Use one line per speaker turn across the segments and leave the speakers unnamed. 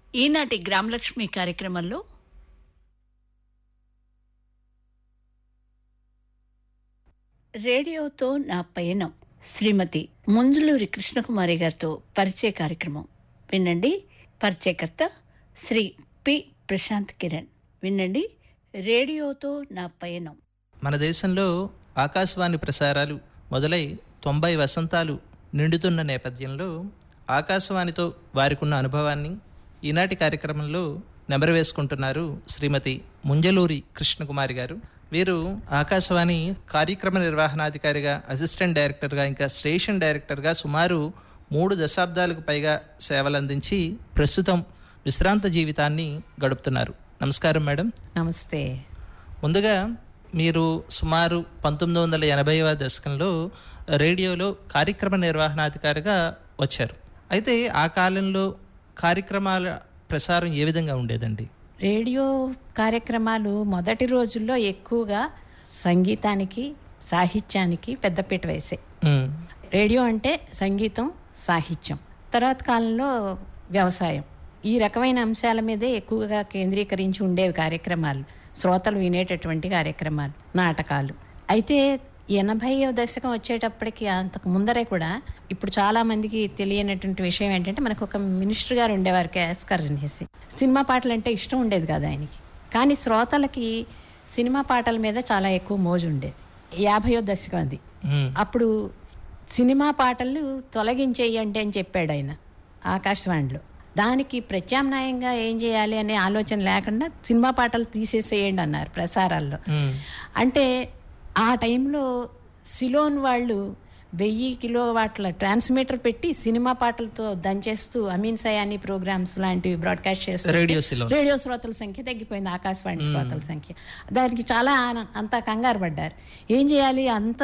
ఈనాటి గ్రామలక్ష్మి కార్యక్రమంలో రేడియోతో నా పయనం శ్రీమతి ముందులూరి కృష్ణకుమారి గారితో పరిచయ కార్యక్రమం వినండి పరిచయకర్త శ్రీ పి ప్రశాంత్ కిరణ్ వినండి రేడియోతో నా పయనం
మన దేశంలో ఆకాశవాణి ప్రసారాలు మొదలై తొంభై వసంతాలు నిండుతున్న నేపథ్యంలో ఆకాశవాణితో వారికున్న అనుభవాన్ని ఈనాటి కార్యక్రమంలో నెమరు వేసుకుంటున్నారు శ్రీమతి ముంజలూరి కృష్ణకుమారి గారు వీరు ఆకాశవాణి కార్యక్రమ నిర్వహణాధికారిగా అసిస్టెంట్ డైరెక్టర్గా ఇంకా స్టేషన్ డైరెక్టర్గా సుమారు మూడు దశాబ్దాలకు పైగా సేవలందించి ప్రస్తుతం విశ్రాంత జీవితాన్ని గడుపుతున్నారు నమస్కారం మేడం
నమస్తే
ముందుగా మీరు సుమారు పంతొమ్మిది వందల ఎనభైవ దశకంలో రేడియోలో కార్యక్రమ నిర్వహణాధికారిగా వచ్చారు అయితే ఆ కాలంలో కార్యక్రమాల ప్రసారం ఏ విధంగా ఉండేదండి
రేడియో కార్యక్రమాలు మొదటి రోజుల్లో ఎక్కువగా సంగీతానికి సాహిత్యానికి పెద్దపీట వేసాయి
ఉమ్,
రేడియో అంటే సంగీతం సాహిత్యం తర్వాత కాలంలో వ్యవసాయం ఈ రకమైన అంశాల మీదే ఎక్కువగా కేంద్రీకరించి ఉండేవి కార్యక్రమాలు శ్రోతలు వినేటటువంటి కార్యక్రమాలు నాటకాలు అయితే ఎనభైవ దశకం వచ్చేటప్పటికి అంతకు ముందరే కూడా ఇప్పుడు చాలా మందికి తెలియనటువంటి విషయం ఏంటంటే మనకు ఒక మినిస్టర్ గారు ఉండేవారు కేఎస్కర్ అనేసి సినిమా పాటలు అంటే ఇష్టం ఉండేది కదా ఆయనకి కానీ శ్రోతలకి సినిమా పాటల మీద చాలా ఎక్కువ మోజు ఉండేది యాభయో దశకం అది
ఉమ్,
అప్పుడు సినిమా పాటలు తొలగించేయండి అని చెప్పాడు ఆయన ఆకాశవాణిలో దానికి ప్రత్యామ్నాయంగా ఏం చేయాలి అనే ఆలోచన లేకుండా సినిమా పాటలు తీసేసేయండి అన్నారు ప్రసారాల్లో
ఉమ్,
అంటే ఆ టైంలో సిలోన్ వాళ్ళు వెయ్యి కిలో వాట్ల ట్రాన్స్మిటర్ పెట్టి సినిమా పాటలతో దంచేస్తూ అమీన్ సయానీ ప్రోగ్రామ్స్ లాంటివి బ్రాడ్కాస్ట్ చేస్తూ
రేడియో సిలోన్
రేడియో శ్రోతల సంఖ్య తగ్గిపోయింది ఆకాశవాణి శ్రోతల సంఖ్య దానికి చాలా ఆన- అంతా కంగారు పడ్డారు ఏం చేయాలి అంత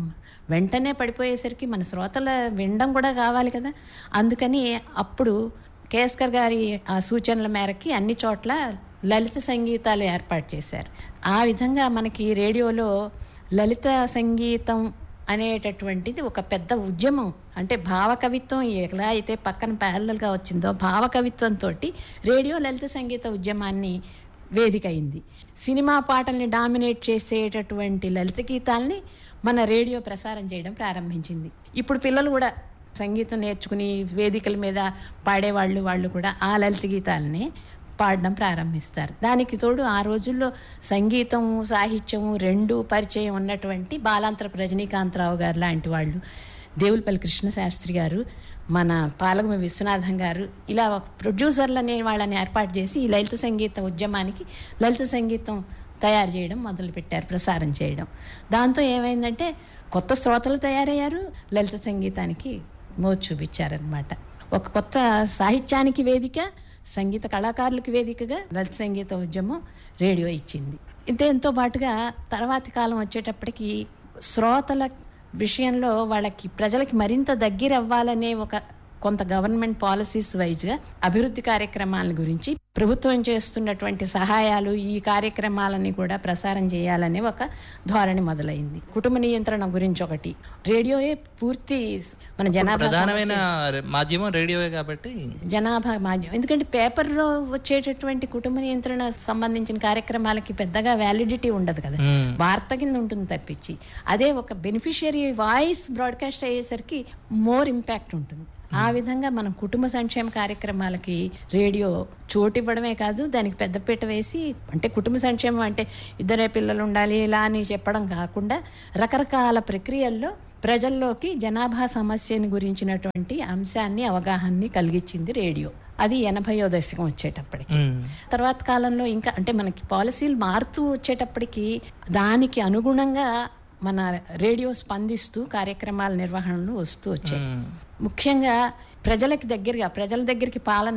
వెంటనే పడిపోయేసరికి మన శ్రోతల వినడం కూడా కావాలి కదా అందుకని అప్పుడు కేస్కర్ గారి ఆ సూచనల మేరకి అన్ని చోట్ల లలిత సంగీతాలు ఏర్పాటు చేశారు ఆ విధంగా మనకి రేడియోలో లలిత సంగీతం అనేటటువంటిది ఒక పెద్ద ఉద్యమం అంటే భావకవిత్వం ఎలా అయితే పక్కన ప్యారలల్గా వచ్చిందో భావకవిత్వంతో రేడియో లలిత సంగీత ఉద్యమాన్ని వేదిక అయింది సినిమా పాటల్ని డామినేట్ చేసేటటువంటి లలిత గీతాల్ని మన రేడియో ప్రసారం చేయడం ప్రారంభించింది ఇప్పుడు పిల్లలు కూడా సంగీతం నేర్చుకుని వేదికల మీద పాడేవాళ్ళు వాళ్ళు కూడా ఆ లలిత గీతాలని పాడడం ప్రారంభిస్తారు దానికి తోడు ఆ రోజుల్లో సంగీతము సాహిత్యము రెండు పరిచయం ఉన్నటువంటి బాలాంతరపు రజనీకాంతరావు గారు లాంటి వాళ్ళు దేవులపల్లి కృష్ణశాస్త్రి గారు మన పాలగుమ విశ్వనాథం గారు ఇలా ప్రొడ్యూసర్లు అనే వాళ్ళని ఏర్పాటు చేసి ఈ లలిత సంగీత ఉద్యమానికి లలిత సంగీతం తయారు చేయడం మొదలుపెట్టారు ప్రసారం చేయడం దాంతో ఏమైందంటే కొత్త శ్రోతలు తయారయ్యారు లలిత సంగీతానికి మోజు చూపించారనమాట ఒక కొత్త సాహిత్యానికి వేదిక సంగీత కళాకారులకు వేదికగా లలిత సంగీత ఉద్యమం రేడియో ఇచ్చింది ఇంతేంతో పాటుగా తర్వాతి కాలం వచ్చేటప్పటికి శ్రోతల విషయంలో వాళ్ళకి ప్రజలకి మరింత దగ్గర అవ్వాలనే ఒక కొంత గవర్నమెంట్ పాలసీస్ వైజ్గా అభివృద్ధి కార్యక్రమాల గురించి ప్రభుత్వం చేస్తున్నటువంటి సహాయాలు ఈ కార్యక్రమాలని కూడా ప్రసారం చేయాలనే ఒక ధోరణి మొదలైంది కుటుంబ నియంత్రణ గురించి ఒకటి రేడియోయే పూర్తి మన జనాభా
ప్రధానమైన మాధ్యమం రేడియోయే కాబట్టి
జనాభా మాధ్యమం ఎందుకంటే పేపర్లో వచ్చేటటువంటి కుటుంబ నియంత్రణ సంబంధించిన కార్యక్రమాలకి పెద్దగా వ్యాలిడిటీ ఉండదు కదా
ఉమ్,
వార్త కింద ఉంటుంది తప్పించి అదే ఒక బెనిఫిషియరీ వాయిస్ బ్రాడ్కాస్ట్ అయ్యేసరికి మోర్ ఇంపాక్ట్ ఉంటుంది ఆ విధంగా మనం కుటుంబ సంక్షేమ కార్యక్రమాలకి రేడియో చోటు ఇవ్వడమే కాదు దానికి పెద్దపీట వేసి అంటే కుటుంబ సంక్షేమం అంటే ఇద్దరే పిల్లలు ఉండాలి ఇలా అని చెప్పడం కాకుండా రకరకాల ప్రక్రియల్లో ప్రజల్లోకి జనాభా సమస్యని గురించినటువంటి అంశాన్ని అవగాహనని కలిగించింది రేడియో అది ఎనభయో దశకం వచ్చేటప్పటికి
ఉమ్,
తర్వాత కాలంలో ఇంకా అంటే మనకి పాలసీలు మారుతూ వచ్చేటప్పటికి దానికి అనుగుణంగా మన రేడియో స్పందిస్తూ కార్యక్రమాల నిర్వహణలు వస్తూ వచ్చాయి
ఉమ్,
ముఖ్యంగా ప్రజలకి దగ్గరగా ప్రజల దగ్గరికి పాలన